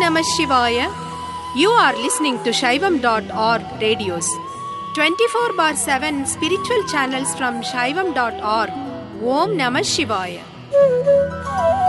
Namah Shivaya. You are listening to Shaivam.org radios. 24 bar 7 spiritual channels from Shaivam.org. Om Namah Shivaya.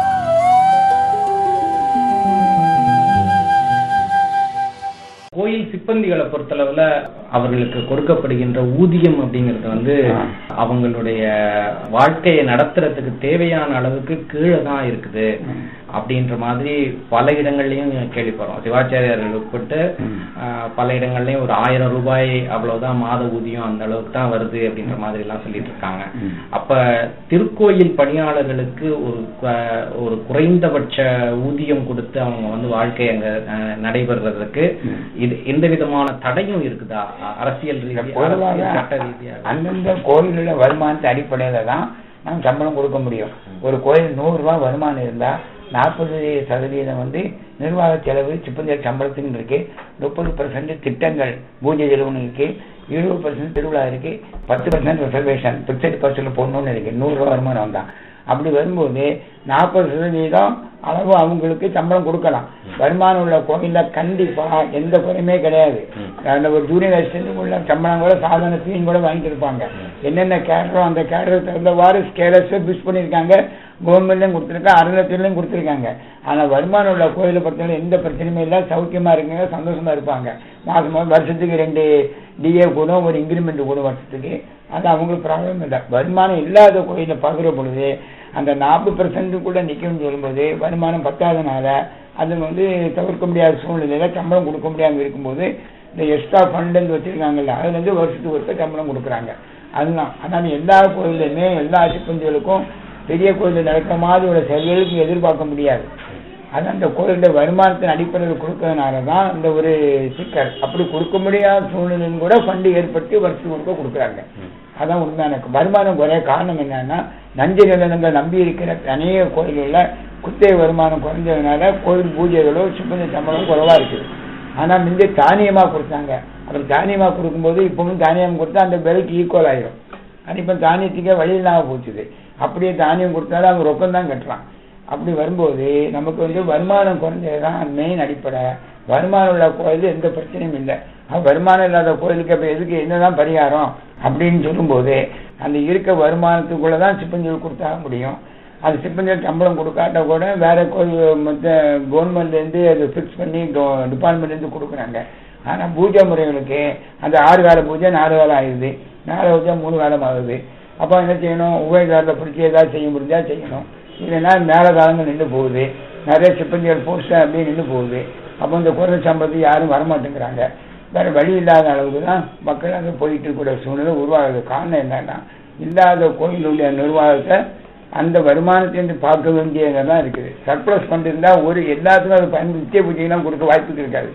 கோயில் சிப்பந்திகளை பொறுத்தளவுல அவர்களுக்கு கொடுக்கப்படுகின்ற ஊதியம் அப்படிங்கிறது வந்து அவங்களுடைய வாழ்க்கையை நடத்துறதுக்கு தேவையான அளவுக்கு கீழே தான் இருக்குது அப்படின்ற மாதிரி பல இடங்கள்லயும் கேள்விப்படுறோம் சிவாச்சாரியார்கள் உட்பட்டு ஆஹ், பல இடங்கள்லயும் ஒரு ஆயிரம் ரூபாய் அவ்வளவுதான் மாத ஊதியம் அந்த அளவுக்கு தான் வருது அப்படின்ற மாதிரி எல்லாம் சொல்லிட்டு இருக்காங்க அப்ப திருக்கோயில் பணியாளர்களுக்கு ஒரு கு- ஒரு குறைந்தபட்ச ஊதியம் கொடுத்து அவங்க வந்து வாழ்க்கை அங்க ஆஹ், நடைபெறுறதுக்கு இது எந்த விதமான தடையும் இருக்குதா அ- அரசியல் ரீதியா பொதுவாக அரசியல் சட்ட ரீதியாக அந்தந்த கோயிலுள்ள வருமானத்து அடிப்படையில தான் நம்ம சம்பளம் கொடுக்க முடியும் ஒரு கோயில் நூறு ரூபாய் வருமானம் இருந்தா நாற்பது சதவீதம் வந்து நிர்வாக செலவு சிப்பந்தியர் சம்பளத்துக்கு இருக்கு முப்பது பர்சன்ட் திட்டங்கள் பூஜை செலவுன்னு இருக்கு இருபது பர்சன்ட் திருவிழா இருக்கு பத்து பர்சன்ட் ரிசர்வேஷன் பிக்சட் பர்சன்ட் போடணும்னு இருக்கு நூறு ரூபாய் வருமானம் தான் அப்படி வரும்போது நாற்பது சதவீதம் அளவு அவங்களுக்கு சம்பளம் கொடுக்கலாம் வருமானம் உள்ள கோயில்ல கண்டிப்பா எந்த குறையுமே கிடையாது அந்த ஒரு ஜூனியர் அசிஸ்டன்ட் உள்ள சம்பளம் கூட சாதாரண தீன் கூட வாங்கிட்டு இருப்பாங்க என்னென்ன கேடரோ அந்த கேடர் தகுந்தவாறு ஸ்கேலர்ஸ் பிஸ் பண்ணியிருக்காங்க கவர்மெண்ட்லயும் கொடுத்துருக்காங்க அறநிலையத்திலையும் கொடுத்துருக்காங்க ஆனா வருமானம் உள்ள கோயிலை பொறுத்தவரை எந்த பிரச்சனையுமே இல்லை சௌக்கியமா இருக்குங்க சந்தோஷமா இருப்பாங்க மாசம் மாசம் வருஷத்துக்கு ரெண்டு டிஏ கூடும் ஒரு இன்க்ரிமெண்ட் கூடும் வருஷத்துக்கு அது அவங்களுக்கு ப்ராப்ளம் இல்லை வருமானம் இல்லாத கோயிலை பார்க்குற பொழுது அந்த நாற்பது பெர்சன்ட் கூட நிற்கும்னு சொல்லும்போது வருமானம் பத்தாதனால அது வந்து தவிர்க்க முடியாத சூழ்நிலையில சம்பளம் கொடுக்க முடியாம இருக்கும்போது இந்த எக்ஸ்ட்ரா ஃபண்ட் வச்சிருக்காங்கல்ல அதுல இருந்து வருஷத்துக்கு ஒருக்க சம்பளம் கொடுக்குறாங்க அதுதான் அதனால எல்லா கோயிலுமே எல்லா சிப்பந்திகளுக்கும் பெரிய கோயிலில் நடக்கிற மாதிரி ஒரு செயல்களுக்கு எதிர்பார்க்க முடியாது அது அந்த கோயிலுடைய வருமானத்தின் அடிப்படையில் கொடுக்கறதுனால தான் இந்த ஒரு சிக்கல் அப்படி கொடுக்க முடியாத சூழ்நிலையும் கூட ஃபண்டு ஏற்படுத்தி வருஷத்துக்கு ஒருக்க கொடுக்குறாங்க அதான் உண்மையான வருமானம் குறைய காரணம் என்னன்னா நஞ்சு நிலங்கள் நம்பி இருக்கிற அநேக கோயில்களில் குத்தகை வருமானம் குறைஞ்சதுனால கோயில் பூஜைகளோ சிப்பந்தி சம்பளம் குறைவா இருக்குது ஆனா முந்தைய தானியமா கொடுத்தாங்க அப்படி தானியமா கொடுக்கும்போது இப்பவும் தானியம் கொடுத்தா அந்த விலைக்கு ஈக்குவல் ஆயிடும் அது இப்ப தானியத்துக்கே வழி இல்லாம போச்சுது அப்படியே தானியம் கொடுத்தாலும் அவங்க ரொக்கம் தான் கட்டுறான் அப்படி வரும்போது நமக்கு வந்து வருமானம் குறைஞ்சதுதான் மெயின் அடிப்படை வருமானம் உள்ள கோயில் எந்த பிரச்சனையும் இல்லை அது வருமானம் இல்லாத கோயிலுக்கு அப்ப எதுக்கு என்னதான் பரிகாரம் அப்படின்னு சொல்லும்போது அந்த இருக்க வருமானத்துக்குள்ளதான் சிப்பஞ்சல் கொடுத்தாக முடியும் அது சிப்பஞ்சல் சம்பளம் கொடுக்காட்ட கூட வேற கோயில் மற்ற கவர்மெண்ட்ல இருந்து அது ஃபிக்ஸ் பண்ணி டிபார்ட்மெண்ட்ல இருந்து கொடுக்குறாங்க ஆனா பூஜை முறைகளுக்கு அந்த ஆறு கால பூஜை நாலு காலம் ஆயிடுது நாலு பூஜை மூணு காலம் ஆகுது அப்போ என்ன செய்யணும் உபய காலத்தில் பிடிச்சி ஏதாவது செய்ய முடிஞ்சா செய்யணும் இல்லைன்னா மேல காலங்கள் நின்று போகுது நிறைய சிப்பந்திகள் போஸ்ட் அப்படியே நின்று போகுது அப்போ இந்த குறைந்த சம்பளத்துக்கு யாரும் வரமாட்டேங்கிறாங்க வேற வழி இல்லாத அளவுக்கு தான் மக்கள் அங்கே போயிட்டு இருக்கிற சூழ்நிலை உருவாகுது காரணம் என்னன்னா இல்லாத கோயிலுடைய நிர்வாகத்தை அந்த வருமானத்திலிருந்து பார்க்க வேண்டியதான் இருக்குது சர்ப்ளஸ் ஃபண்ட் இருந்தா ஒரு எல்லாத்துக்கும் அது பயன்படுத்தி நித்திய பூஜைக்கெல்லாம் கொடுக்க வாய்ப்பு இருக்காது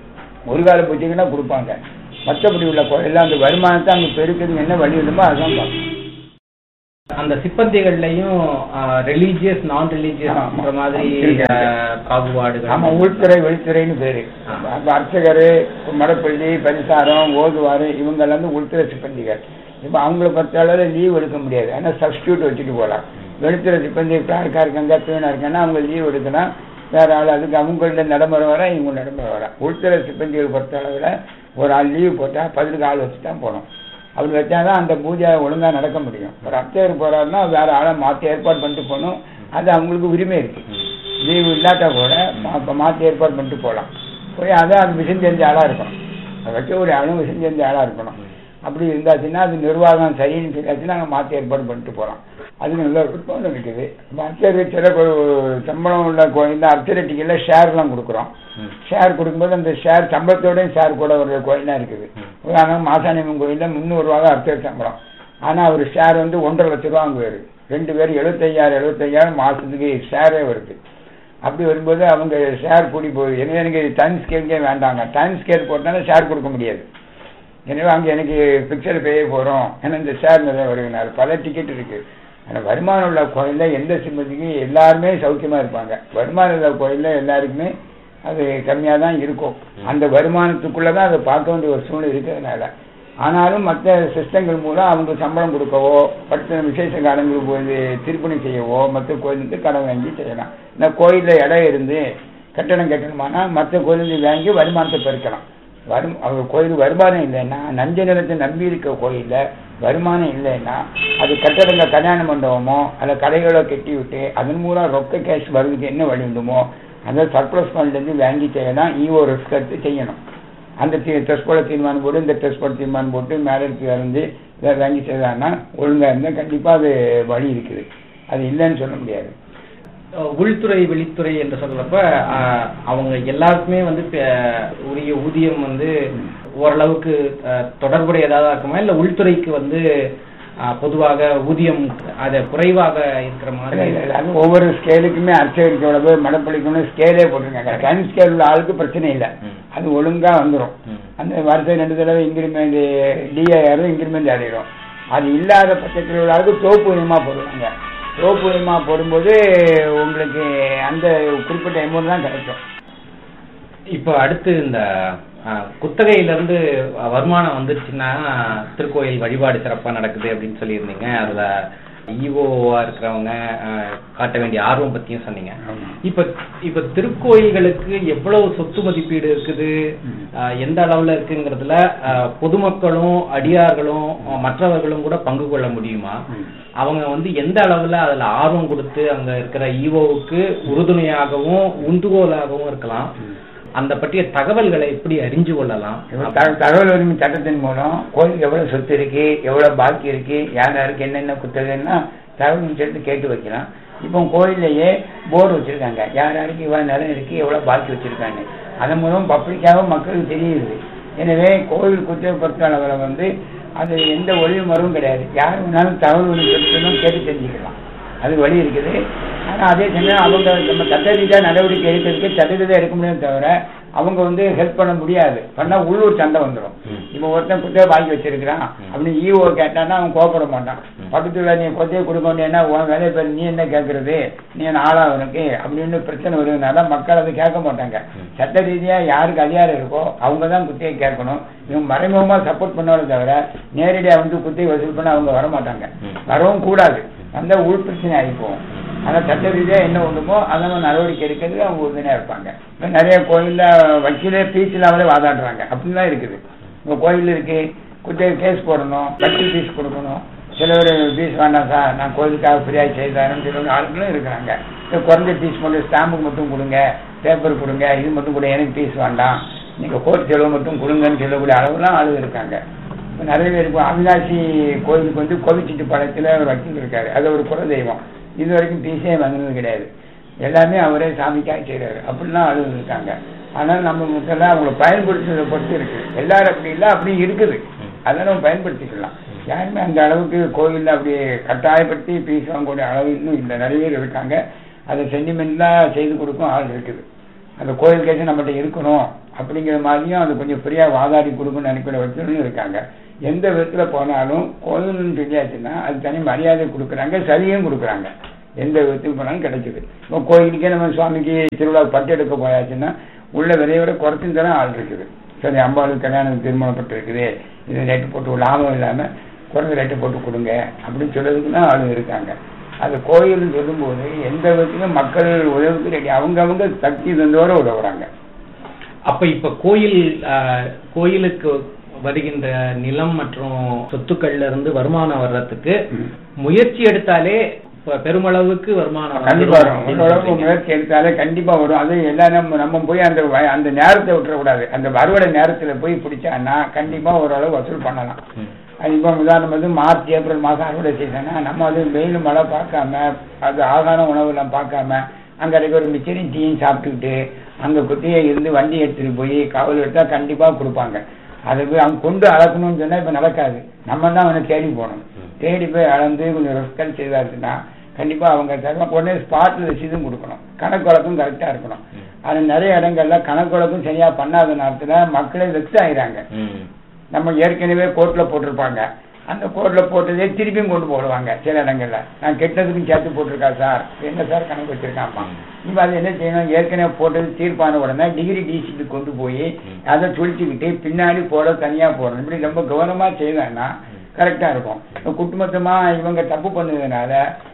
ஒரு கால பூஜைக்கெல்லாம் கொடுப்பாங்க மற்றபடி உள்ள கோயில்ல அந்த வருமானத்தை அங்க பெருக்கிறதுக்கு என்ன வழி இருக்குமோ அதான் பார்க்கணும் அந்த சிப்பந்திகள்லயும் ரிலீஜியஸ் நான் ரிலீஜியஸ் ஆமா. மாதிரி இருக்கு. ஆஹ், பாகுபாடுகள் ஆமா உள்துறை வெளித்துறைன்னு பேரு ஆமா. அப்ப அர்ச்சகர் மடப்பள்ளி பரிசாரம் ஓதுவாரு இவங்க எல்லாம் வந்து உள்துறை சிப்பந்திகள் இப்ப அவங்கள பொறுத்த அளவில் லீவ் எடுக்க முடியாது ஆனா சப்ஸ்டியூட் வச்சுட்டு போகலாம் வெளித்துறை சிப்பந்தி கிளார்க்கா இருக்காங்க பீனா இருக்காங்கன்னா அவங்க லீவ் எடுக்கணும் வேற ஆள் அதுக்கு அவங்களோட நடைமுறை வர இவங்க நடைமுறை வர உள்துறை சிப்பந்திகள் பொறுத்த அளவில் ஒரு ஆள் லீவ் போட்டா பதிலுக்கு ஆள் வச்சு தான் போகணும் அப்படி வச்சாதான் அந்த பூஜை ஒழுங்கா நடக்க முடியும் ஒரு அர்ச்சகர் போறாருன்னா வேற ஆளை மாத்தி ஏற்பாடு பண்ணிட்டு போகணும் அது அவங்களுக்கு உரிமை இருக்கு லீவு இல்லாட்டா கூட மா- இப்ப மாத்தி ஏற்பாடு பண்ணிட்டு போகலாம் போய் அதான் அது விஷயம் தெரிஞ்ச ஆளா இருக்கணும் அதை வைக்க ஒரு ஆளும் விஷயம் தெரிஞ்ச ஆளா இருக்கணும் அப்படி இருந்தாச்சுன்னா அது நிர்வாகம் சரின்னு சொல்லியாச்சுன்னா நாங்கள் மாத்தி ஏற்பாடு பண்ணிட்டு போறோம் அதுக்கு நல்ல விருப்பம் இருக்குது இப்ப அர்ச்சகர் சில கோ- சம்பளம் உள்ள கோயில் அர்ச்சகர் டிக்கெட்ல ஷேர்லாம் கொடுக்குறோம் ம். ஷேர் கொடுக்கும்போது அந்த ஷேர் சம்பளத்தோடயும் ஷேர் கூட ஒரு கோயிலாம் இருக்குது உதாரணம் மாசாணியம்மன் கோயில்ல முந்நூறு ரூபா தான் அர்ச்சகர் சம்பளம் ஆனா அவர் ஷேர் வந்து ஒன்றரை லட்ச ரூபா வாங்குவாரு ரெண்டு பேர் எழுபத்தையாயிரம் எழுபத்தையாயிரம் மாசத்துக்கு ஷேரே வருது அப்படி வரும்போது அவங்க ஷேர் கூடி போகுது எனவே எனக்கு டைம் ஸ்கேல்கே வேண்டாங்க டைம் ஸ்கேல் போட்டாலும் ஷேர் கொடுக்க முடியாது எனவே அங்க எனக்கு பிக்சர் பேய போறோம் ஏன்னா இந்த ஷேர் நிறைய வருகிறார் பல டிக்கெட் இருக்கு ஆனா வருமானம் உள்ள கோயில்ல எந்த சிம்மதிக்கும் எல்லாருமே சௌக்கியமா இருப்பாங்க வருமானம் உள்ள கோயில்ல எல்லாருக்குமே அது கம்மியா தான் இருக்கும் அந்த வருமானத்துக்குள்ளதான் அதை பார்க்க வேண்டிய ஒரு சூழ்நிலை இருக்கிறதுனால ஆனாலும் மற்ற சிஸ்டங்கள் மூலம் அவங்க சம்பளம் கொடுக்கவோ பட்ட விசேஷ காலங்களுக்கு போய் திருப்பணி செய்யவோ மற்ற கோயிலுக்கு கடன் வாங்கி செய்யலாம் இந்த கோயில்ல இடம் இருந்து கட்டடம் கட்டணுமானா மற்ற கோயிலில் வாங்கி வருமானத்தை பெருக்கலாம் வரும் அவர் கோயில் வருமானம் இல்லைன்னா நஞ்ச நிலத்தை நம்பி இருக்க கோயில்ல வருமானம் இல்லைன்னா அது கட்டடங்க கல்யாண மண்டபமோ அல்ல கடைகளோ கட்டி விட்டு அதன் மூலம் ரொக்க கேஷ் வருவதுக்கு என்ன வழி உண்டுமோ அந்த சர்ப்ளஸ் ஃபண்ட்லேருந்து வாங்கி செய்யலாம் ஈஓ ரிஸ்க் எடுத்து செய்யணும் அந்த டெஸ்ட் போட தீர்மானம் போட்டு இந்த டெஸ்ட் போட தீர்மானம் போட்டு மேலே இருக்கு இருந்து இதை வாங்கி செய்தாங்கன்னா ஒழுங்கா இருந்தால் கண்டிப்பா அது வழி இருக்குது அது இல்லைன்னு சொல்ல முடியாது அஹ் உள்துறை வெளித்துறை என்று சொல்றப்ப அஹ், அவங்க எல்லாருக்குமே வந்து ப- உரிய ஊதியம் வந்து ஓரளவுக்கு அஹ், தொடர்புடையதாக இருக்குமா இல்ல உள்துறைக்கு வந்து அஹ், பொதுவாக ஊதியம் அது குறைவாக இருக்கிற இல்ல, மாதிரி இல்ல, இல்ல. அது ஒவ்வொரு ஸ்கேலுக்குமே அர்ச்சகருக்கு எவ்வளவு மடப்பள்ளிக்குன்னு ஸ்கேலே போட்டிருக்காங்க டைம் ஸ்கேல் உள்ள ஆளுக்கு பிரச்சனை இல்லை ம். அது ஒழுங்கா வந்துடும் ம். அந்த வருஷம் ரெண்டு தடவை இன்க்ரிமெண்ட் டிஏ ஆயிரும் இன்க்ரிமெண்ட் ஆயிடும் அது இல்லாத பட்சத்தில் உள்ள ஆளுக்கு தோப்புயமா போடுவாங்க தோப்புயமா போடும்போது உங்களுக்கு அந்த குறிப்பிட்ட அமௌண்ட் தான் கிடைக்கும் இப்போ அடுத்து இந்த அஹ், குத்தகையில இருந்து வருமானம் வந்துருச்சுன்னா திருக்கோயில் வழிபாடு சிறப்பா நடக்குது அப்படின்னு சொல்லியிருந்தீங்க அதுல ஈஓவா இருக்கிறவங்க அஹ், காட்ட வேண்டிய ஆர்வம் பத்தியும் சொன்னீங்க ஆமா. இப்ப இப்ப திருக்கோயில்களுக்கு எவ்வளவு சொத்து மதிப்பீடு இருக்குது ம். அஹ், எந்த அளவுல இருக்குங்கிறதுல அஹ், பொதுமக்களும் அடியார்களும் அஹ், மற்றவர்களும் கூட பங்கு கொள்ள முடியுமா ம். அவங்க வந்து எந்த அளவுல அதுல ஆர்வம் கொடுத்து அங்க இருக்கிற ஈவோவுக்கு உறுதுணையாகவும் உந்துகோலாகவும் இருக்கலாம் ம். அந்த பற்றிய தகவல்களை எப்படி அறிஞ்சு கொள்ளலாம் இப்ப த- தகவல் உரிமை சட்டத்தின் மூலம் கோயில் எவ்வளவு சொத்து இருக்கு எவ்வளவு பாக்கி இருக்கு யார் யாருக்கு என்னென்ன குத்தகைன்னா தகவல் உரிமை சட்டத்தை கேட்டு வைக்கலாம் இப்போ கோயில்லையே போர்டு வச்சிருக்காங்க யார் யாருக்கு இவ்வளவு நிலம் இருக்கு எவ்வளவு பாக்கி வச்சிருக்காங்க அதன் மூலம் பப்ளிக்காக மக்களுக்கு தெரியுது எனவே கோவில் குத்தகை பொறுத்த அளவில் வந்து அது எந்த ஒளிவு மரமும் கிடையாது யார் வேணாலும் தகவல் உரிமை சட்டத்திலும் கேட்டு தெரிஞ்சுக்கலாம் அது வழி இருக்குது ஆனா அதே சமயம் அவங்க நம்ம சட்ட ரீதியாக நடவடிக்கை எடுக்கிறதுக்கு சட்ட ரீதியாக எடுக்க முடியும் தவிர அவங்க வந்து ஹெல்ப் பண்ண முடியாது பண்ணா உள்ளூர் சண்டை வந்துடும் ம். இப்போ ஒருத்தன் குத்தையை வாங்கி வச்சிருக்கிறான் அப்படின்னு ஈஓ கேட்டான்னா அவன் கோபப்பட மாட்டான் பக்கத்துல நீ கொத்தையை கொடுக்க வேண்டியன்னா உன் வேலையை பேர் நீ என்ன கேட்கறது நீ என்ன ஆளா அவனுக்கு அப்படின்னு பிரச்சனை வருதுனால மக்கள் அதை கேட்க மாட்டாங்க சட்ட ரீதியா யாருக்கு அதிகாரம் இருக்கோ அவங்க தான் குத்தையை கேட்கணும் இவங்க மறைமுகமா சப்போர்ட் பண்ணுவாங்க தவிர நேரடியா வந்து குத்தையை வசூல் பண்ண அவங்க வர மாட்டாங்க ம். வரவும் கூடாது அந்த உள் பிரச்சனை ஆகி போகும் ஆனா சட்ட ரீதியா என்ன ஒண்ணுமோ அதெல்லாம் நடவடிக்கை எடுக்கிறது அவங்க உறுதுணையா இருப்பாங்க இப்ப நிறைய கோயில்ல வக்கீலே ஃபீஸ் இல்லாமலே வாதாடுறாங்க அப்படிலாம் இருக்குது உங்க கோயில் இருக்கு குத்தகை கேஸ் போடணும் வக்கீல் ஃபீஸ் கொடுக்கணும் சிலவர் ஃபீஸ் வேண்டாம் சார் நான் கோயிலுக்காக ஃப்ரீயாக செய்தாருன்னு சொல்லி ஆளுங்களும் இருக்கிறாங்க இந்த குறைஞ்ச ஃபீஸ் மட்டும் ஸ்டாம்புக்கு மட்டும் கொடுங்க பேப்பர் கொடுங்க இது மட்டும் கூட எனக்கு ஃபீஸ் வேண்டாம் நீங்க கோர்ட் செலவு மட்டும் கொடுங்கன்னு சொல்லக்கூடிய அளவுலாம் ஆளு இருக்காங்க இப்ப நிறைய பேர் இப்போ அவினாசி கோயிலுக்கு வந்து கோவிச்சிட்டு பாளையத்தில் ஒரு வக்கீல் இருக்காரு அது ஒரு குல தெய்வம் இது வரைக்கும் ஃபீஸே வாங்கினது கிடையாது எல்லாமே அவரே சாமிக்காக செய்றாரு அப்படிலாம் ஆளுங்க இருக்காங்க ஆனால் நம்ம முதல்ல அவங்கள பயன்படுத்துறதை பொறுத்து இருக்கு எல்லாரும் அப்படி இல்லை அப்படி இருக்குது அதை நம்ம பயன்படுத்திக்கலாம் யாருமே அந்த அளவுக்கு கோயிலில் அப்படி கட்டாயப்படுத்தி ஃபீஸ் வாங்கக்கூடிய அளவு இன்னும் இல்லை நிறைய பேர் இருக்காங்க அதை சென்டிமெண்ட்லாம் செய்து கொடுக்கும் ஆள் இருக்குது அந்த கோயில் கேஸ் நம்மகிட்ட இருக்கணும் அப்படிங்கிற மாதிரியும் அது கொஞ்சம் ஃப்ரீயா வாதாடி கொடுக்கணும்னு நினைக்கிற வச்சுன்னு இருக்காங்க எந்த விதத்துல போனாலும் கோயில்னு சொல்லியாச்சுன்னா அது தனி மரியாதை கொடுக்குறாங்க சரியும் கொடுக்குறாங்க எந்த விதத்துக்கு போனாலும் கிடைக்குது இப்போ கோயிலுக்கே நம்ம சுவாமிக்கு திருவிழா பட்டு எடுக்க போயாச்சுன்னா உள்ள விலையை விட குறைச்சும் தர ஆள் இருக்குது சரி அம்பாளுக்கு கல்யாணம் திருமணப்பட்டு இருக்குது இது ரேட்டு போட்டு லாபம் இல்லாம குறைஞ்ச ரேட்டு போட்டு கொடுங்க அப்படின்னு சொல்றதுக்கு தான் ஆளுங்க இருக்காங்க அது கோயில்னு சொல்லும்போது எந்த விதத்திலும் மக்கள் உதவுக்கு ரெடி அவங்கவங்க சக்தி தந்தோட உதவுறாங்க அப்ப இப்ப கோயில் அஹ், கோயிலுக்கு வருகின்ற நிலம் மற்றும் சொத்துக்கள்ல இருந்து வருமானம் வர்றதுக்கு ம். முயற்சி எடுத்தாலே ப- பெருமளவுக்கு வருமானம் கண்டிப்பா வந்துரும் வரும் அப்படின்னு ஓரளவுக்கு சொல்றீங்க. முயற்சி எடுத்தாலே கண்டிப்பா வரும் அது எல்லாம் நம்ம நம்ம போய் அந்த வ- அந்த நேரத்தை விட்டுறக்கூடாது அந்த அறுவடை நேரத்துல போய் பிடிச்சான்னா கண்டிப்பா ஓரளவு வசூல் பண்ணலாம் ம். அது இப்போ உதாரணம் வந்து மார்ச் ஏப்ரல் மாதம் அறுவடை செய்தோன்னா நம்ம அது வெயில் மழை பார்க்காம அது ஆகார உணவுலாம் பார்க்காம அங்க இருக்க ஒரு மிச்சரின் டீயும் சாப்பிட்டுக்கிட்டு அங்க குத்தியை இருந்து வண்டி எடுத்துட்டு போய் காவல் எடுத்தா கண்டிப்பா கொடுப்பாங்க அதை போய் அவங்க கொண்டு அளக்கணும்னு சொன்னா இப்ப நடக்காது நம்ம தான் அவனை தேடி போகணும் தேடி போய் அளந்து கொஞ்சம் ரெஸ்கல் செய்தாச்சுன்னா கண்டிப்பா அவங்க தருவாங்க உடனே ஸ்பாட்ல ரசீதும் கொடுக்கணும் கணக்கு வழக்கம் கரெக்டா இருக்கணும் அது நிறைய இடங்கள்ல கணக்கு வழக்கம் சரியா பண்ணாத நேரத்துல மக்களே வெக்ஸ் ஆயிறாங்க ம். நம்ம ஏற்கனவே கோர்ட்ல போட்டிருப்பாங்க அந்த கோர்ட்ல போட்டதே திருப்பியும் கொண்டு போடுவாங்க சில இடங்கள்ல நான் கெட்டதுக்கும் சேர்த்து போட்டிருக்கா சார் என்ன சார் கணக்கு வச்சிருக்காமா இப்ப அது என்ன செய்யணும் ஏற்கனவே போட்டது தீர்ப்பான உடனே டிகிரி டிசிக்கு கொண்டு போய் அதை சுழிச்சுக்கிட்டு பின்னாடி போட தனியா போடணும் இப்படி ரொம்ப கவனமா செய்தாங்கன்னா கரெக்டா இருக்கும் இப்ப குட்டுமொத்தமா இவங்க தப்பு பண்ணதுனால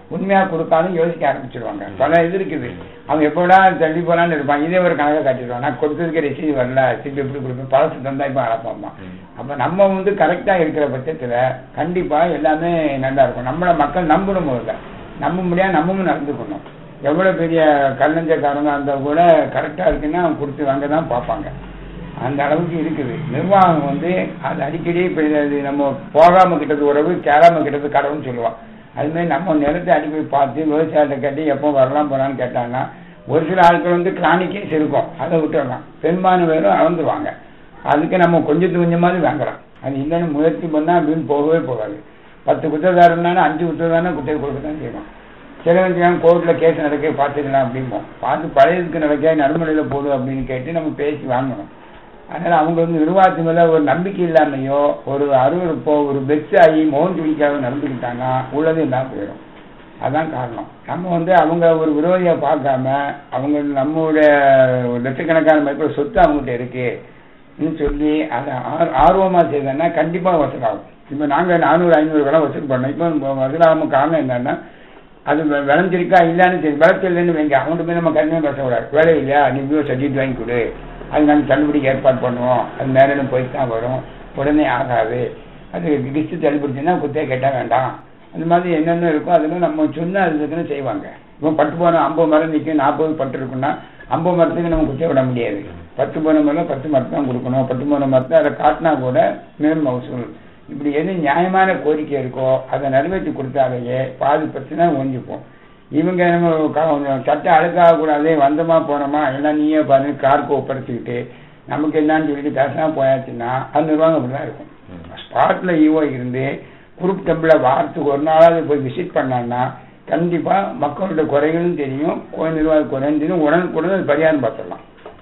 உண்மையா கொடுத்தாலும் யோசிக்க ஆரம்பிச்சிருவாங்க பல இது இருக்குது அவங்க எப்படா தள்ளி போறான்னு இருப்பான் இதே ஒரு கணக்கை காட்டிடுவான் நான் கொடுத்ததுக்கு ரெசீவ் வரல திருப்பி எப்படி கொடுப்பேன் பழசு தந்தா இப்போ அழப்பாமா அப்ப நம்ம வந்து கரெக்டா இருக்கிற பட்சத்துல கண்டிப்பா எல்லாமே நல்லா இருக்கும் நம்மள மக்கள் நம்பணும் முதல்ல நம்ப முடியாது நம்மவும் நடந்துக்கணும் எவ்வளவு பெரிய கல்லஞ்சக்காரங்க இருந்தா கூட கரெக்டா இருக்குன்னா கொடுத்து வாங்க தான் பார்ப்பாங்க அந்த அளவுக்கு இருக்குது நிர்வாகம் வந்து அது அடிக்கடி இப்ப இது நம்ம போகாம கிட்டது உறவு கேளாம கிட்டது கடவுன்னு சொல்லுவான் அது மாதிரி நம்ம நிலத்தை அடிக்கடி பார்த்து விவசாயத்தை கட்டி எப்போ வரலாம் போறான்னு கேட்டாங்கன்னா ஒரு சில ஆட்கள் வந்து கிரானிக்கேஸ் இருக்கும் அதை விட்டுடலாம் பெரும்பான்மை பேரும் அளந்துருவாங்க அதுக்கு நம்ம கொஞ்சத்து கொஞ்சமாவது வாங்கலாம் அது இல்லைன்னு முயற்சி பண்ணா அப்படின்னு போகவே போகாது பத்து குத்ததாரம்னா அஞ்சு குத்ததானே குத்தகை கொடுக்க தான் செய்வோம் சிலவங்க கோர்ட்ல கேஸ் நடக்க பார்த்துக்கலாம் அப்படிம்போம் பார்த்து பழையதுக்கு நடக்க நடுமுறையில போதும் அப்படின்னு கேட்டு நம்ம பேசி வாங்கணும் அதனால அவங்க வந்து நிர்வாகத்து மேல ஒரு நம்பிக்கை இல்லாமையோ ஒரு அருவருப்போ ஒரு வெக்ஸ் ஆகி மோகன் துணிக்காக நடந்துக்கிட்டாங்கன்னா உள்ளது எல்லாம் போயிடும் அதான் காரணம் நம்ம வந்து அவங்க ஒரு விரோதியை பார்க்காம அவங்க நம்மளுடைய ஒரு லட்சக்கணக்கான மதிப்பில் சொத்து அவங்ககிட்ட இருக்கு ன்னு சொல்லி அதை ஆர்- ஆர்வமா செய்தோன்னா கண்டிப்பா வசூலாகும் இப்ப நாங்க நானூறு ஐநூறு விலை வசூல் பண்ணோம் இப்போ வசூலாகாம காரணம் என்னன்னா அது வெ- விளைஞ்சிருக்கா இல்லைன்னு தெரியும் விளைச்சல்னு வைங்க அவங்கள்ட்ட போய் நம்ம கடுமையாக பேசக்கூடாது வேலை இல்லையா நீ போய் சர்டிஃபிகேட் வாங்கி கொடு அது நாங்கள் தள்ளுபடிக்கு ஏற்பாடு பண்ணுவோம் அது மேலும் போய் தான் வரும் உடனே ஆகாது அது லிஸ்ட்டு தள்ளுபடிச்சுன்னா குத்தையை கேட்டால் வேண்டாம் அந்த மாதிரி என்னென்ன இருக்கோ அதெல்லாம் நம்ம சொன்னா அதுக்குன்னு செய்வாங்க இப்போ பட்டு போன ஐம்பது மரம் நிற்கும் நாற்பது பட்டு இருக்குன்னா ஐம்பது மரத்துக்கு நம்ம குத்தையை விட முடியாது பத்து போன மரம் பத்து மரத்து தான் கொடுக்கணும் பத்து போன மரத்தை அதை காட்டினா கூட மேல் மகசூல் இப்படி எது நியாயமான கோரிக்கை இருக்கோ அதை நிறைவேற்றி கொடுத்தாலேயே பாதி பிரச்சனை ஒழிஞ்சுப்போம் இவங்க நம்ம க- கொஞ்சம் சட்டை அழுக்காக கூடாது வந்தோமா போனோமா எல்லாம் நீயே பாரு கார்க்கு ஒப்படைச்சிக்கிட்டு நமக்கு என்னன்னு சொல்லிட்டு பேசினா போயாச்சுன்னா அந்த நிர்வாகம் அப்படிதான் இருக்கும் ஸ்பாட்ல ஈவோ இருந்து குரூப் டெம்பிளை வாரத்துக்கு ஒரு நாளாவது போய் விசிட் பண்ணான்னா கண்டிப்பா மக்களோட குறைகளும் தெரியும் கோயில் நிர்வாக குறையும் தெரியும் உடனுக்குடன் அது பரிகாரம் பார்த்துடலாம்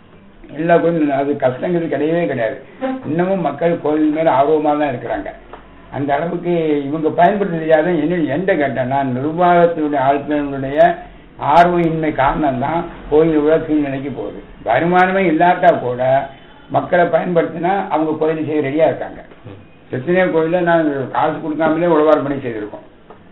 எல்லா கோயிலும் அது கஷ்டங்கிறது கிடையவே கிடையாது இன்னமும் மக்கள் கோயில் மேல ஆர்வமா தான் இருக்கிறாங்க அந்த அளவுக்கு இவங்க பயன்படுத்துறதுக்காக என்ன எந்த கேட்டேன்னா நிர்வாகத்தினுடைய ஆட்களுடைய ஆர்வமின்மை காரணம் தான் கோயில் விட கீழ்நிலைக்கு போகுது வருமானமே இல்லாட்டா கூட மக்களை பயன்படுத்தினா அவங்க கோயில் செய்ய ரெடியா இருக்காங்க எத்தனையோ கோயில நான் காசு கொடுக்காமலே உழவார் பண்ணி செய்திருக்கோம்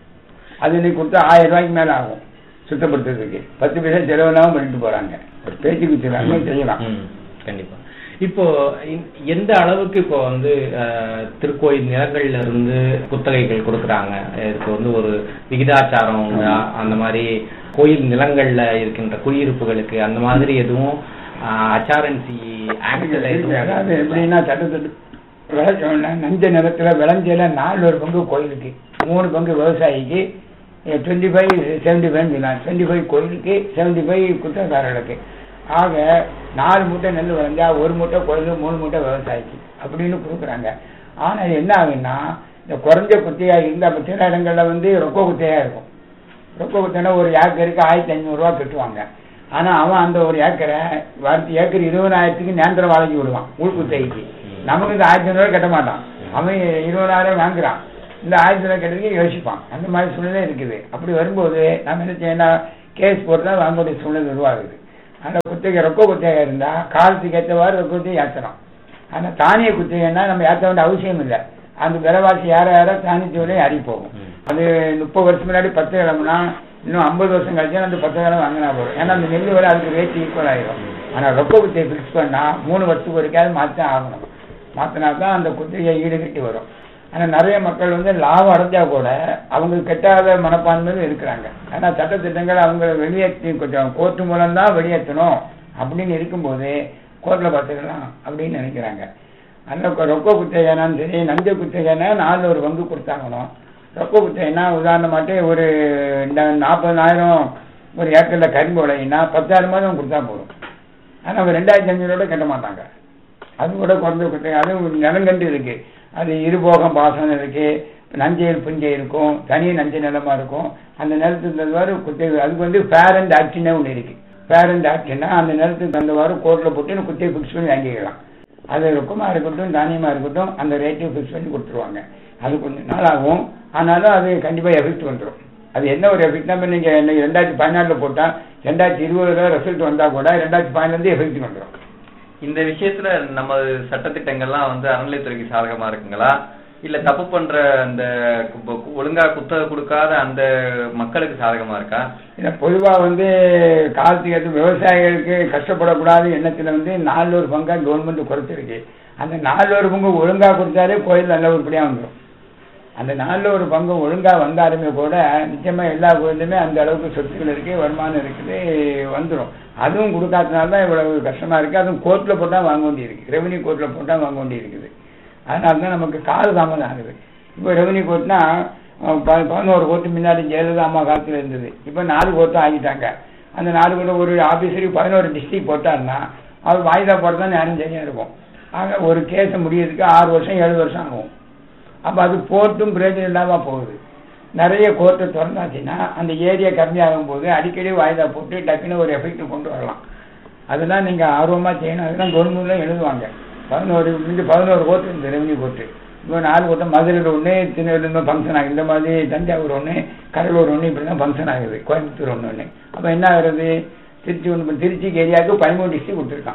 அது இன்னைக்கு கொடுத்தா ஆயிரம் ரூபாய்க்கு மேல ஆகும் சுத்தப்படுத்துறதுக்கு பத்து பைசா செலவுனாவும் பண்ணிட்டு போறாங்க ஒரு பேச்சுக்கு செய்யலாம் செய்யலாம் ம், கண்டிப்பா இப்போ இ- எந்த அளவுக்கு இப்போ வந்து அஹ், திருக்கோயில் நிலங்கள்ல இருந்து குத்தகைகள் கொடுக்குறாங்க இதுக்கு வந்து ஒரு விகிதாச்சாரம் உண்டா? அந்த மாதிரி கோயில் நிலங்கள்ல இருக்கின்ற குடியிருப்புகளுக்கு அந்த மாதிரி எதுவும் அச்சாரன்சி ஆக்ட்ல இருக்கு. அதாவது எப்படின்னா சட்டத்திட்டு விளைச்ச நஞ்ச நிலத்துல விளைஞ்சல நாலு ஒரு பங்கு கோயிலுக்கு மூணு பங்கு விவசாயிக்கு twenty five seventy five twenty five கோயிலுக்கு செவன்டி ஃபைவ் குத்தகாரர்களுக்கு ஆக நாலு மூட்டை நெல் விளைஞ்சா ஒரு மூட்டை கோயில் மூணு மூட்டை விவசாயிக்கு அப்படின்னு கொடுக்குறாங்க ஆனா இது என்ன ஆகுன்னா இந்த குறைஞ்ச குத்தையா இருந்தா அப்ப சில இடங்கள்ல வந்து ரொக்க குத்தையா இருக்கும் ரொக்க குத்தைனா ஒரு ஏக்கருக்கு ஆயிரத்தி ஐநூறு ரூபா கட்டுவாங்க ஆனா அவன் அந்த ஒரு ஏக்கரை வருஷ ஏக்கர் இருபதாயிரத்துக்கு நேந்திர வாழைக்கு விடுவான் உள்குத்தைக்கு நமக்கு இந்த ஆயிரத்தி ஐநூறு கட்ட மாட்டான் அவன் இருபதாயிரம் வாங்குறான் இந்த ஆயிரத்தி ஐநூறு கட்டுறதுக்கு யோசிப்பான் அந்த மாதிரி சூழ்நிலை இருக்குது அப்படி வரும்போது நம்ம என்ன செய்யணும் கேஸ் போட்டு தான் வாங்கக்கூடிய சூழ்நிலை உருவாகுது அந்த குத்தகை ரொக்க குத்தகை இருந்தா காலத்துக்கு ஏற்றவாறு ரொக்க குத்தகை ஏற்றணும் ஆனா தானிய குத்தகைன்னா நம்ம ஏற்ற வேண்டிய அவசியம் இல்லை அந்த விலைவாசி யார யார தானியத்தோடய அறி போகும் அது முப்பது வருஷம் முன்னாடி பத்து கிழமைனா இன்னும் ஐம்பது வருஷம் கழிச்சு அந்த பத்து கிழமை வாங்கினா போதும் ஏன்னா அந்த நெல் விலை அதுக்கு ரேட் ஈக்குவல் ஆயிடும் ஆனா ரொக்க குத்தையை ஃபிக்ஸ் பண்ணா மூணு வருஷத்துக்கு ஒருக்காவது மாத்தான் ஆகணும் மாத்தினா தான் அந்த குத்தகையை ஈடுகட்டி வரும் ஆனா நிறைய மக்கள் வந்து லாபம் அடைஞ்சா கூட அவங்க கெட்டாத மனப்பான்மையில் இருக்கிறாங்க ஆனா சட்டத்திட்டங்கள் அவங்க வெளியேற்றி கொஞ்சம் கோர்ட்டு மூலம் தான் வெளியேற்றணும் அப்படின்னு இருக்கும்போது கோர்ட்ல பார்த்துக்கலாம் அப்படின்னு நினைக்கிறாங்க அந்த கொ- ரொக்க குத்தகைனாலும் சரி நஞ்ச குத்தகைனா நாலு ஒரு பங்கு கொடுத்தாங்கணும் ரொக்க குத்தகைனா உதாரணமாட்டு ஒரு நா- நாற்பதாயிரம் ஒரு ஏக்கர்ல கரும்பு விளையினா பத்தாயிரம் மாதம் கொடுத்தா போதும் ஆனா அவங்க ரெண்டாயிரத்தி அஞ்சூறோட கட்ட மாட்டாங்க அது கூட குறைஞ்ச குத்தகை அது ஒரு நிலங்கண்டு இருக்கு அது இருபோகம் பாசனம் இருக்கு நஞ்சையில் புஞ்சை இருக்கும் தனி நஞ்சை நிலமா இருக்கும் அந்த நிலத்துக்கு தகுந்தவாறு குத்தகை அதுக்கு வந்து ஃபேர் அண்ட் ஆக்டினே ஒன்று இருக்கு ஃபேர் அண்ட் ஆக்டினா அந்த நிலத்துக்கு தகுந்தவாறு கோர்ட்ல போட்டு குத்தையை ஃபிக்ஸ் பண்ணி வாங்கிக்கலாம் அது ரொக்கமா இருக்கட்டும் தானியமா இருக்கட்டும் அந்த ரேட்டை ஃபிக்ஸ் பண்ணி கொடுத்துருவாங்க அது கொஞ்சம் நாள் ஆகும் ஆனாலும் அது கண்டிப்பா எஃபெக்ட் வந்துடும் அது என்ன ஒரு எஃபெக்ட்னா இப்ப நீங்க இன்னைக்கு ரெண்டாயிரத்தி பதினாலுல போட்டா ரெண்டாயிரத்தி இருபதுல ரிசல்ட் வந்தா கூட ரெண்டாயிரத்தி பதினஞ்சு எஃபெக்ட் வந்துடும் இந்த விஷயத்துல நம்ம சட்டத்திட்டங்கள்லாம் வந்து அறநிலைத்துறைக்கு சாதகமா இருக்குங்களா இல்ல தப்பு பண்ற அந்த கு- ஒழுங்கா குத்தகை கொடுக்காத அந்த மக்களுக்கு சாதகமா இருக்கா இதை பொதுவா வந்து காலத்துக்கு ஏற்ற விவசாயிகளுக்கு கஷ்டப்படக்கூடாத எண்ணத்துல வந்து நாலு ஒரு பங்கா கவர்மெண்ட் குறைச்சிருக்கு அந்த நாலு ஒரு பங்கு ஒழுங்கா கொடுத்தாலே கோயில் நல்ல உருப்படியா வந்துடும் அந்த நாலு ஒரு பங்கு ஒழுங்கா வந்தாலுமே கூட நிச்சயமா எல்லா கோயிலுமே அந்த அளவுக்கு சொத்துக்கள் இருக்கு வருமானம் இருக்குது வந்துடும் அதுவும் கொடுக்காதனால தான் இவ்வளவு கஷ்டமா இருக்கு அதுவும் கோர்ட்ல போட்டா வாங்க வேண்டியிருக்கு ரெவன்யூ கோர்ட்ல போட்டா வாங்க வேண்டியிருக்குது அதனால தான் நமக்கு கால தாமதம் ஆகுது இப்போ ரெவன்யூ கோர்ட்னா அஹ், ப- பதினோரு கோர்ட்டு முன்னாடி ஜெயலலிதா அம்மா காலத்துல இருந்தது இப்போ நாலு கோர்ட்டும் ஆகிட்டாங்க அந்த நாலு கோர்ட்டு ஒரு ஆபீசருக்கு பதினோரு டிஸ்ட்ரிக்ட் போட்டாருன்னா அவர் வாய்தா போட்டு தான் நேரம் சரியா இருக்கும் ஆக ஒரு கேஸை முடியறதுக்கு ஆறு வருஷம் ஏழு வருஷம் ஆகும் அப்போ அது போர்ட்டும் பிரயோஜனம் இல்லாம போகுது நிறைய கோர்ட்டை திறந்தாச்சுன்னா அந்த ஏரியா கம்மியாகும் போது அடிக்கடி வாய்தா போட்டு டக்குன்னு ஒரு எஃபெக்ட் கொண்டு வரலாம் அதெல்லாம் நீங்க ஆர்வமா செய்யணும் அதெல்லாம் கவர்மெண்ட்ல எழுதுவாங்க பதினோரு இந்த பதினோரு கோர்ட்டு இந்த ரெவன்யூ கோர்ட்டு இப்போ நாலு கோர்ட்டு மதுரையில் ஒன்று திருநெல்வேலியில் ஃபங்க்ஷன் ஆகுது இந்த மாதிரி தஞ்சாவூர் ஒன்று கடலூர் ஒன்று இப்படி தான் ஃபங்க்ஷன் ஆகுது கோயம்புத்தூர் ஒன்று ஒன்று அப்போ என்ன ஆகுறது திருச்சி ஒன்று திருச்சிக்கு ஏரியாவுக்கு பதிமூணு டிஸ்ட்ரிக் கொடுத்துருக்கான்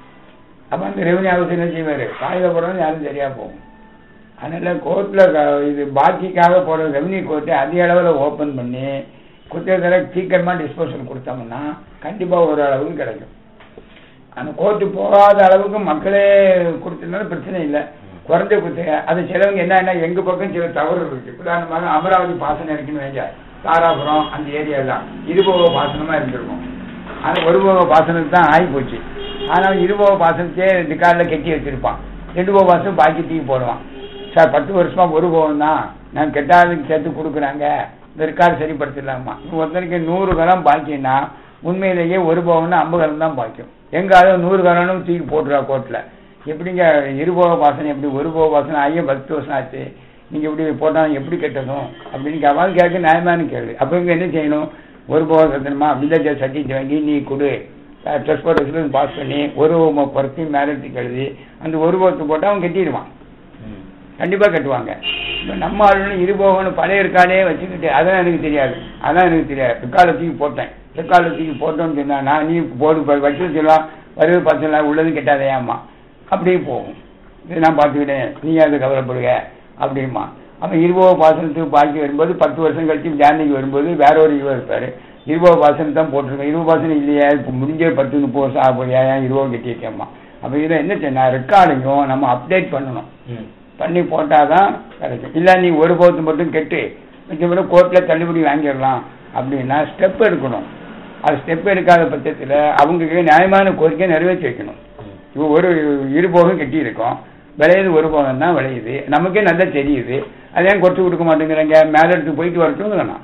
அப்போ அந்த ரெவன்யூ ஆஃபீஸர் என்ன செய்வார் காகித போடுறது யாரும் சரியா போகும் அதனால கோர்ட்ல இது பாக்கிக்காக போடுற ரெவன்யூ கோர்ட்டை அதிக அளவில் ஓப்பன் பண்ணி குற்றத்தர சீக்கிரமா டிஸ்போசல் கொடுத்தோம்னா கண்டிப்பா ஒரு அளவுக்கு கிடைக்கும் அந்த கோர்ட்டு போகாத அளவுக்கு மக்களே கொடுத்ததுனால பிரச்சனை இல்லை குறைஞ்ச குத்தகை அது சிலவங்க என்னன்னா எங்க பக்கம் சில தவறு இருக்கு உதாரணமாக அமராவதி பாசனம் இருக்குன்னு வைங்க தாராபுரம் அந்த ஏரியா எல்லாம் இருபோக பாசனமா இருந்திருக்கும் ஆனா ஒரு போக பாசனத்துக்கு தான் ஆகி போச்சு ஆனால் இருபோக பாசனத்தையே ரெக்கார்டில் கட்டி வச்சிருப்பான் ரெண்டு போக பாசனம் பாக்கி தூக்கி போடுவான் சார் பத்து வருஷமா ஒரு போகம் தான் நான் கெட்டாளுக்கு சேர்த்து கொடுக்குறாங்க இந்த ரெக்கார்டு சரிப்படுத்திடலாமா ஒருத்தனுக்கு நூறு கலம் பாக்கின்னா உண்மையிலேயே ஒரு போகம்னா ஐம்பது கலம் தான் பாக்கியம் எங்காவது நூறு கலனும் தூக்கி போட்டுருவா கோர்ட்ல எப்படிங்க இருபோக பாசனம் எப்படி ஒரு போக பாசனம் ஐயா பத்து வருஷம் ஆச்சு நீங்க இப்படி போட்டா எப்படி கெட்டதும் அப்படின்னு கேட்பாங்க கேட்க நியாயமான கேள்வி அப்ப இவங்க என்ன செய்யணும் ஒரு போக கட்டணுமா வில்லேஜ் சர்டிஃபிகேட் வாங்கி நீ கொடு ட்ரெஸ்போர்ட் பாஸ் பண்ணி ஒரு குறைச்சி மேலத்துக்கு எழுதி அந்த ஒரு போகத்து போட்டு அவன் கட்டிடுவான் கண்டிப்பா கட்டுவாங்க இப்ப நம்ம ஆளுநர் இது போகணும் பழைய இருக்காலே வச்சுக்கிட்டு அதான் எனக்கு தெரியாது அதான் எனக்கு தெரியாது ரெக்கார்டு தூக்கி போட்டேன் ரெக்கார்டு தூக்கி போட்டோம்னு சொன்னா நான் நீ போடு ப- வச்சு சொல்லலாம் வருது பசங்க உள்ளதும் கெட்டாதையாம்மா அப்படியே போகும் இது நான் பார்த்துக்கிட்டேன் நீ அது கவலைப்படுக அப்படிமா அப்ப இருபது பாசனத்துக்கு பாக்கி வரும்போது பத்து வருஷம் கழிச்சு ஜானகி வரும்போது வேற ஒரு இருபது இருப்பாரு இருபது பாசனம் தான் போட்டிருக்கேன் இருபது பாசனம் இல்லையா இப்போ முடிஞ்ச பத்து முப்பது வருஷம் ஆக போறியா ஏன் இருபது கட்டியிருக்கேம்மா அப்ப இதில் என்ன செய்யணும் ரெக்கார்டையும் நம்ம அப்டேட் பண்ணணும் ம். பண்ணி போட்டாதான் கிடைக்கும் இல்ல நீ ஒரு போத்து மட்டும் கெட்டு மிச்சப்படி கோர்ட்ல தள்ளுபடி வாங்கிடலாம் அப்படின்னா ஸ்டெப் எடுக்கணும் அது ஸ்டெப் எடுக்காத பட்சத்துல அவங்களுக்கு நியாயமான கோரிக்கை நிறைவேற்றி வைக்கணும் இப்போ ஒரு இரு போகம் கட்டி இருக்கோம் விளையுது ஒரு போகம் தான் விளையுது நமக்கே நல்லா தெரியுது அதே குறைச்சு கொடுக்க மாட்டேங்கிறாங்க மேல எடுத்து போயிட்டு வரட்டும் வேணாம்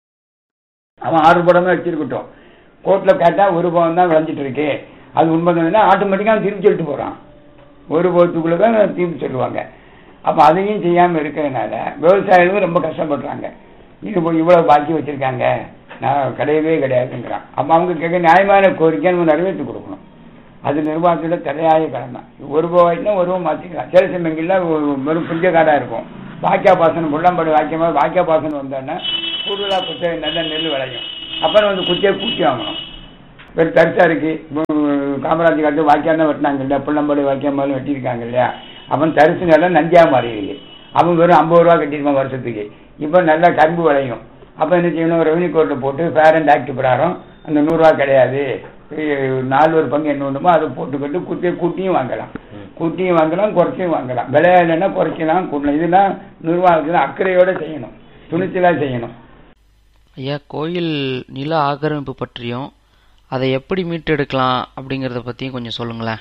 அவன் ஆறு படமே வச்சிருக்கட்டும் கோர்ட்ல கேட்டா ஒரு போகம் தான் விளைஞ்சிட்டு இருக்கு அது உண்மைதானா ஆட்டோமேட்டிக்கா அவன் திருப்பி சொல்லிட்டு போறான் ஒரு போகத்துக்குள்ள தான் தீர்ப்பு சொல்லுவாங்க அப்ப அதையும் செய்யாம இருக்கிறதுனால விவசாயிகளும் ரொம்ப கஷ்டப்படுறாங்க இது போய் இவ்வளவு பாக்கி வச்சிருக்காங்க நான் கிடையவே கிடையாதுங்கிறான் அப்ப அவங்க கேட்க நியாயமான கோரிக்கை நம்ம நிறைவேற்றி கொடுக்கணும் அது நிர்வாகத்தோட தலையாய கடமை ஒரு ரூபாய்னா ஒரு ரூபா மாத்திக்கலாம் சில சமயங்கள்ல ஒரு- வெறும் புஞ்ச காடா இருக்கும் வாக்கியா பாசனம் புள்ளம்பாடு வாக்கியமா வாக்கியா பாசனம் வந்தோன்னா கூடுதலா குச்சை நல்ல நெல் விளையும் அப்புறம் வந்து குச்சியை கூட்டி வாங்கணும் வெறும் தரிசா இருக்கு இப்போ காமராஜ் காலத்து வாக்கியம் தான் வெட்டினாங்க இல்லையா புள்ளம்பாடு வாக்கியம்பாலும் வெட்டியிருக்காங்க இல்லையா அவன் தரிசு நிலம் நஞ்சியா மாறிடுது அவன் வெறும் ஐம்பது ரூபா கட்டியிருப்பான் வருஷத்துக்கு இப்போ நல்லா கரும்பு விளையும் அப்போ என்ன செய்யணும் ரெவன்யூ கோர்ட்டில் போட்டு ஃபேர் அண்ட் ஆக்ட் பிரகாரம் அந்த நூறுரூவா கிடையாது இ- நாலு ஒரு பங்கு என்ன ஒண்ணுமோ அதை போட்டுக்கிட்டு குத்தி கூட்டியும் வாங்கலாம் கூட்டியும் வாங்கலாம் குறைச்சியும் வாங்கலாம் விலை இல்லைன்னா குறைக்கலாம் கூட்டலாம் இதெல்லாம் நிர்வாகத்தில் அக்கறையோட செய்யணும் துணிச்சலா செய்யணும் ஐயா கோயில் நில ஆக்கிரமிப்பு பற்றியும் அதை எப்படி மீட்டெடுக்கலாம் அப்படிங்கிறத பற்றியும் கொஞ்சம் சொல்லுங்களேன்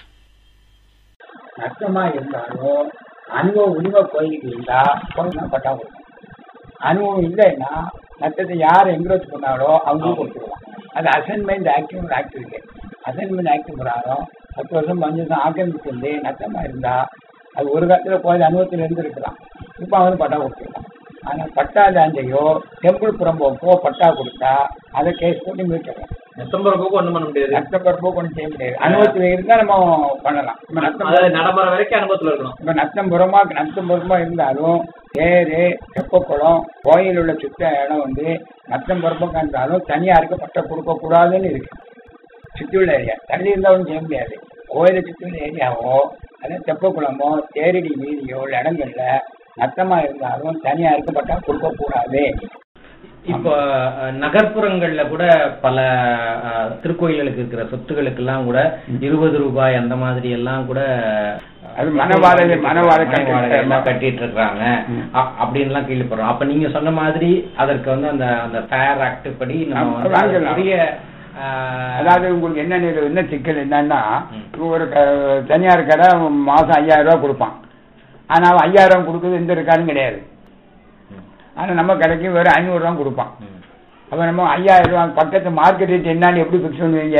நஷ்டமா இருந்தாலும் அனுபவம் உரிமை கோயிலுக்கு இருந்தா கோயில் பட்டா கொடுக்கும் அனுபவம் இல்லைன்னா நஷ்டத்தை யார் என்க்ரோச் பண்ணாலோ அவங்களும் கொடுத்துருவான் அது அசைன்மெண்ட் ஆக்டிவ் ஒரு ஆக்ட் இருக்கு அசைன்மெண்ட் ஆக்ட் பிரகாரம் பத்து வருஷம் பஞ்சு வருஷம் ஆக்கிரமிப்பு வந்து நஷ்டமா இருந்தா அது ஒரு காலத்துல கோயில் அனுபவத்தில் இருந்து இருக்கலாம் இப்போ அவனுக்கு பட்டா கொடுத்துருக்கான் ஆனா பட்டா லேண்டையோ டெம்பிள் புறம்போக்கோ பட்டா கொடுத்தா அதை கேஸ் போட்டு மீட்டுறோம் நெத்தம்பரப்புக்கு ஒண்ணும் பண்ண முடியாது நஷ்டம் பிறப்போ கொண்டு செய்ய முடியாது அனுபவத்தில் இருந்தா நம்ம பண்ணலாம் நம்ம நஷ்டம் அதாவது நடைமுறை வரைக்கும் அனுபவத்துல இருக்கணும் இப்ப நத்தம் புறமா நத்தம் புறமா இருந்தாலும் தேரு தெப்பக்குளம் கோயில் உள்ள சுத்த இடம் வந்து நத்தம் புறப்பக்கம் இருந்தாலும் தனியாருக்கு பட்டம் கொடுக்க கூடாதுன்னு இருக்கு சுற்றியுள்ள ஏரியா தள்ளி இருந்தா ஒன்றும் செய்ய முடியாது கோயிலை சுற்றியுள்ள ஏரியாவோ அதே தெப்பக்குளமோ தேரடி வீதியோ உள்ள இடங்கள்ல நஷ்டமா இருந்தாலும் தனியா இருக்கப்பட்டா கொடுக்க கூடாது இப்போ அஹ், நகர்ப்புறங்கள்ல கூட பல அஹ், திருக்கோயில்களுக்கு இருக்கிற சொத்துகளுக்கெல்லாம் கூட இருபது ரூபாய் அந்த மாதிரி எல்லாம் கூட அஹ், அது மனவாடகை- மனவாடகை மனவாடகை எல்லாம் கட்டிட்டு இருக்காங்க ம். அப்படின்லாம் கேள்விப்படுறோம் அப்ப நீங்க சொன்ன மாதிரி அதற்கு வந்து அந்த அந்த ஃபேர் ஆக்ட் படி நம்ம ஆமா, வந்து வாங்கிடலாம். பெரிய அஹ், அதாவது உங்களுக்கு என்ன நிலை- என்ன சிக்கல் என்னன்னா ம். இப்போ ஒரு க- தனியார் கடை மாசம் ஐயாயிரம் ரூபாய் கொடுப்பான் ஆனா அவன் ஐயாயிரம் கொடுக்குறது எந்த இருக்காரும் கிடையாது ம். ஆனா நம்ம கடைக்கு வெறும் ஐநூறு ரூபா கொடுப்பான் ம். அப்ப நம்ம ஐயாயிரம் ரூபாய் பக்கத்து மார்க்கெட் ரேட் என்னன்னு எப்படி ஃபிக்ஸ் பண்ணுவீங்க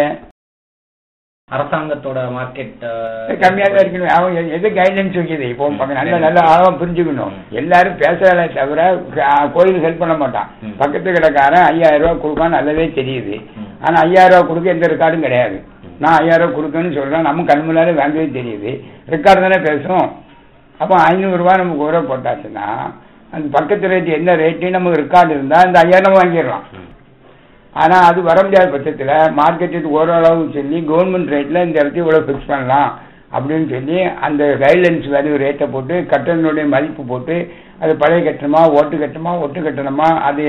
அரசாங்கத்தோட மார்க்கெட் கம்மியா தான் இருக்கணும் அவன் எ- எது கைட்லைன்ஸ் வைக்குது இப்போ பக்க- நல்ல நல்ல ஆழம் புரிஞ்சுக்கணும் எல்லாரும் பேசுறாளே தவிர க- கோயிலுக்கு ஹெல்ப் பண்ண மாட்டான் ம். பக்கத்து கடைக்காரன் ஐயாயிரம் ரூபாய் கொடுப்பான்னு நல்லாவே தெரியுது ம். ஆனா ஐயாயிரம் ரூபாய் கொடுக்க எந்த ரெக்கார்டும் கிடையாது நான் ஐயாயிரம் ரூபாய் கொடுக்கணும்னு சொல்றேன் நம்ம கண் முன்னாலே வாங்கவே தெரியுது ரெக்கார்டு தானே பேசும் அப்போ ஐநூறு ரூபாய் நமக்கு உரம் போட்டாச்சுன்னா அந்த பக்கத்து ரேட் என்ன ரேட்டு நமக்கு ரெக்கார்டு இருந்தா அந்த ஐயாயிரம் நம்ம வாங்கிடலாம் ஆனா அது வர முடியாத பட்சத்துல மார்க்கெட் ரேட் ஓரளவு சொல்லி கவர்மெண்ட் ரேட்ல இந்த இடத்துல இவ்வளவு ஃபிக்ஸ் பண்ணலாம் அப்படின்னு சொல்லி அந்த கைட்லைன்ஸ் வேல்யூ ரேட்டை போட்டு கட்டணனுடைய மதிப்பு போட்டு அது பழைய கட்டணமா ஓட்டு கட்டணமா ஒட்டு கட்டணமா அது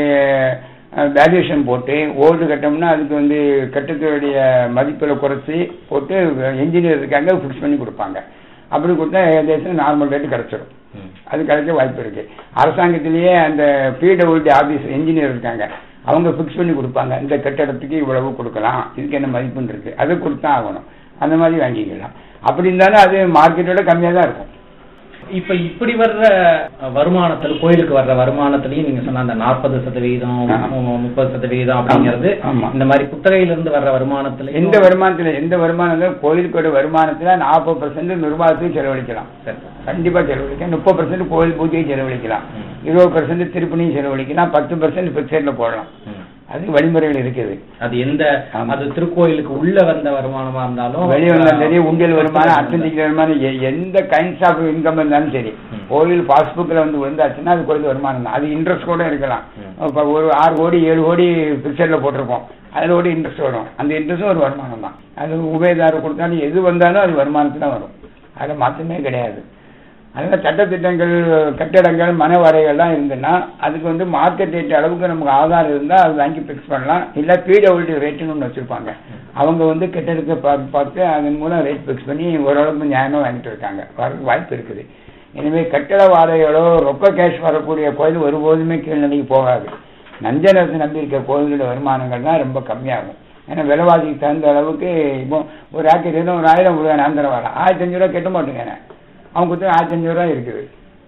வேல்யூஷன் போட்டு ஓல்டு கட்டணம்னா அதுக்கு வந்து கட்டணத்துடைய மதிப்பில் குறைச்சி போட்டு என்ஜினியர் இருக்காங்க ஃபிக்ஸ் பண்ணி கொடுப்பாங்க அப்படி கொடுத்தா ஏகദേശம் நார்மல் ரேட்டு கிடைச்சிடும் அது கிடைக்க வாய்ப்பு இருக்கு அரசாங்கத்திலேயே அந்த பிடபிள்யூடி ஆபீஸ் என்ஜினியர் இருக்காங்க அவங்க ஃபிக்ஸ் பண்ணி கொடுப்பாங்க இந்த கட்டடத்துக்கு இவ்வளவு கொடுக்கலாம் இதுக்கு என்ன மதிப்புன்னு இருக்கு அதை கொடுத்தா ஆகணும் அந்த மாதிரி வாங்கிக்கலாம் அப்படி இருந்தாலும் அது மார்க்கெட்டோட கம்மியா தான் இருக்கும் இப்ப இப்படி வர்ற அஹ், வருமானத்துல கோயிலுக்கு வர்ற வருமானத்திலயும் நீங்க சொன்ன அந்த நாற்பது சதவீதம் ஆமா. முப்பது சதவீதம் அப்படிங்கிறது ஆமா. இந்த மாதிரி குத்தகையில இருந்து வர்ற வருமானத்துல எந்த வருமானத்துல எந்த வருமானத்துல கோயிலுக்கோட வருமானத்துல நாற்பது பர்சன்ட் நிர்வாகத்துக்கு செலவழிக்கலாம் சரி. கண்டிப்பா செலவழிக்கலாம் முப்பது பர்சன்ட் கோயில் பூஜைக்கு செலவழிக்கலாம் ம். இருபது பர்சன்ட் திருப்பணியும் செலவழிக்கலாம் பத்து பர்சன்ட் பிக்சர்ல போடலாம் ம். அது வழிமுறைகள் இருக்குது அது எந்த ஆமா. அது திருக்கோயிலுக்கு உள்ள வந்த வருமானமா இருந்தாலும் வெளியே வந்தாலும் சரி உண்டியல் பத்து வருமானம் percent அத்தன்டிக் வருமானம் எ- எந்த கைண்ட்ஸ் ஆஃப் இன்கம் இருந்தாலும் சரி ம். கோயில் பாஸ்புக்ல வந்து விழுந்தாச்சுன்னா அது கோயில் வருமானம் தான் அது இன்ட்ரெஸ்ட் கூட இருக்கலாம் ம். இப்ப ஒரு ஆறு கோடி ஏழு கோடி பிக்சர்ல போட்டிருப்போம் அதுல கூட இன்ட்ரெஸ்ட் வரும் அந்த இன்ட்ரெஸ்டும் ஒரு வருமானம் தான் அது உபயதாரர் கொடுத்தாலும் எது வந்தாலும் அது வருமானத்துல தான் வரும் அதில் மாற்றமே கிடையாது அதனால சட்டத்திட்டங்கள் கட்டடங்கள் மன வரைகள்லாம் இருந்துன்னா அதுக்கு வந்து மார்க்கெட் ரேட் அளவுக்கு நமக்கு ஆதாரம் இருந்தால் அது வாங்கி ஃபிக்ஸ் பண்ணலாம் இல்லை பிடபிள்யூடி ரேட்டுன்னு ஒன்று வச்சுருப்பாங்க அவங்க வந்து கட்டடத்தை பார்த்து பார்த்து அதன் மூலம் ரேட் ஃபிக்ஸ் பண்ணி ஓரளவுக்கு நியாயமாக வாங்கிட்டு இருக்காங்க வர வாய்ப்பு இருக்குது எனவே கட்டட வாடகைகளோ ரொக்க கேஷ் வரக்கூடிய கோயில் ஒருபோதுமே கீழ்நிலைக்கு போகாது நஞ்சனத்தை நம்பி இருக்க கோயிலோட வருமானங்கள் தான் ரொம்ப கம்மியாகும் ஏன்னா விலைவாசிக்கு தகுந்த அளவுக்கு இப்போ ஒரு ஆக்கெட் இருந்தால் ஒரு ஆயிரம் கொடுங்க ஆந்திர வாரம் ஆயிரத்தி அஞ்சு ரூபா கட்ட மாட்டேங்க அவங்க கொடுத்து ஆயிரத்தி அஞ்சு ரூபா இருக்குது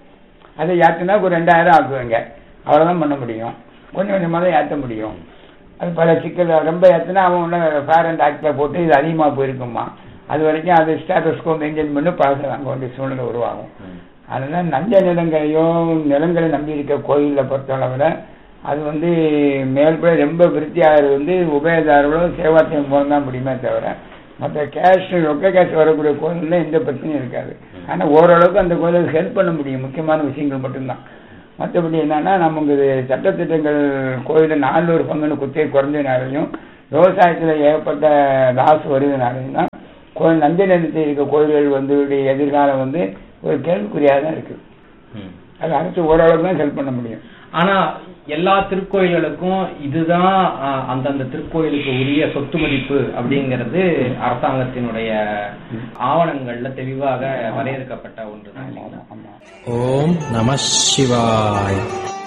அதை ஏற்றினா ஒரு ரெண்டாயிரம் ஆக்குவாங்க அவ்வளோதான் பண்ண முடியும் கொஞ்சம் கொஞ்சமாக தான் ஏற்ற முடியும் அது பல சிக்கல் ரொம்ப ஏற்றினா அவன் உள்ள ஃபேர் அண்ட் ஆக்டில் போட்டு இது அதிகமாக போயிருக்குமா அது வரைக்கும் அது ஸ்டேட்டஸ்கோ மெயின்டைன் பண்ணி பழச வாங்க வேண்டிய சூழ்நிலை உருவாகும் அதனால நஞ்ச நிலங்களையோ நிலங்களை நம்பி இருக்க கோயிலை பொறுத்தளவில் அது வந்து மேல்பட ரொம்ப விருத்தி ஆகிறது வந்து உபயதாரர்களும் சேவாத்தியம் மூலம் தான் முடியுமே தவிர மற்ற கேஷ் ரொக்க கேஷ் வரக்கூடிய கோயிலில் எந்த பிரச்சனையும் இருக்காது ஆனால் ஓரளவுக்கு அந்த கோயிலுக்கு ஹெல்ப் பண்ண முடியும் முக்கியமான விஷயங்கள் மட்டும்தான் மற்றபடி என்னன்னா நமக்கு இது சட்டத்திட்டங்கள் கோயிலில் நானூறு பங்குன்னு குத்தகை குறைஞ்சனாலையும் விவசாயத்தில் ஏகப்பட்ட லாஸ் வருதுனாலையும் தான் கோயில் நஞ்ச நிலத்தில் இருக்க கோயில்கள் வந்து எதிர்காலம் வந்து ஒரு கேள்விக்குறியாக தான் இருக்குது ம். அது அரசு ஓரளவுக்கு தான் ஹெல்ப் பண்ண முடியும் ஆனா எல்லா திருக்கோயில்களுக்கும் இதுதான் அஹ், அந்தந்த திருக்கோயிலுக்கு உரிய சொத்து மதிப்பு அப்படிங்கிறது அரசாங்கத்தினுடைய ஆவணங்கள்ல தெளிவாக வரையறுக்கப்பட்ட ஒன்றுதான் இல்லைங்களா? ஆமா ஓம் நம சிவாய்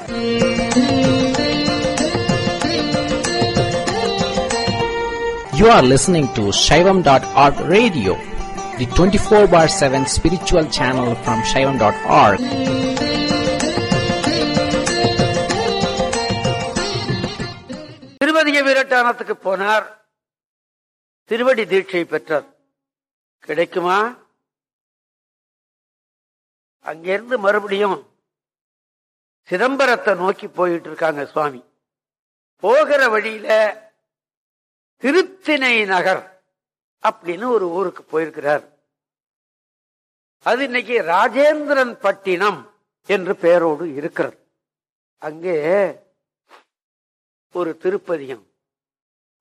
You are listening to Shaivam.org radio, the 24 bar 7 spiritual channel from Shaivam.org. திருவதிக வீரட்டானத்துக்கு போனார் திருவடி தீட்சை பெற்றார் கிடைக்குமா அங்கிருந்து மறுபடியும் சிதம்பரத்தை நோக்கி போயிட்டு இருக்காங்க சுவாமி போகிற வழியில திருத்திணை நகர் அப்படின்னு ஒரு ஊருக்கு போயிருக்கிறார் அது இன்னைக்கு ராஜேந்திரன் பட்டினம் என்று பெயரோடு இருக்கிறது அங்கே ஒரு திருப்பதிகம்